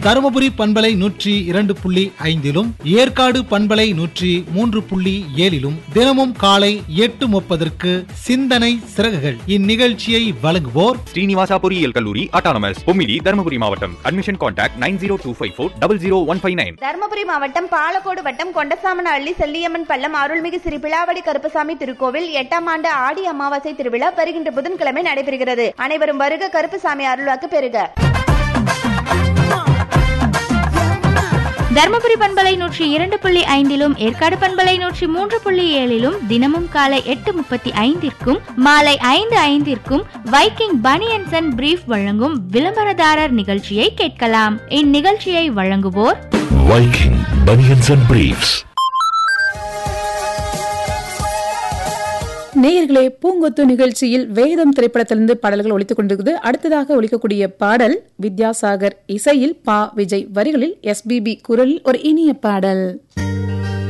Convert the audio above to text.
தருமபுரி பண்பலை நூற்றி இரண்டு புள்ளி ஐந்திலும் ஏற்காடு பண்பலை நூற்றி மூன்று புள்ளி ஏழிலும் தினமும் காலை எட்டு முப்பதற்கு சிந்தனை சிறகுகள் இந்நிகழ்ச்சியை வழங்குவோர் ஸ்ரீனிவாசா பொறியியல் கல்லூரி அட்டானமஸ் பொம்மிடி தருமபுரி மாவட்டம் admission contact nine zero two five four double zero one five nine Dharmapuri மாவட்டம் பாலக்கோடு வட்டம் கொண்டசாமனஹள்ளி செல்லியம்மன் பள்ளம் அருள்மிகு ஸ்ரீ பிளாவடி கருப்பசாமி திருக்கோவில் எட்டாம் ஆண்டு ஆடி அமாவாசை திருவிழா வருகின்ற புதன்கிழமை நடைபெறுகிறது அனைவரும் வருக கருப்பசாமி அருள்வாக்கு பெறுக தர்மபுரி பண்பலை நூற்றி இரண்டு புள்ளி ஐந்திலும் ஏற்காடு பண்பலை நூற்றி மூன்று புள்ளி ஏழிலும் தினமும் காலை எட்டு முப்பத்தி ஐந்திற்கும் மாலை ஐந்து ஐந்திற்கும் வைக்கிங் பனியன்சன் அண்ட் பிரீஃப் வழங்கும் விளம்பரதாரர் நிகழ்ச்சியை கேட்கலாம் இந்நிகழ்ச்சியை வழங்குவோர் Viking Bunions and Briefs. நேயர்களே பூங்கொத்து நிகழ்ச்சியில் வேதம் திரைப்படத்திலிருந்து பாடல்கள் ஒலித்துக் கொண்டிருக்குது அடுத்ததாக ஒலிக்கக்கூடிய பாடல் வித்யாசாகர் இசையில் பா விஜய் வரிகளில் எஸ்பிபி குரலில் ஒரு இனிய பாடல்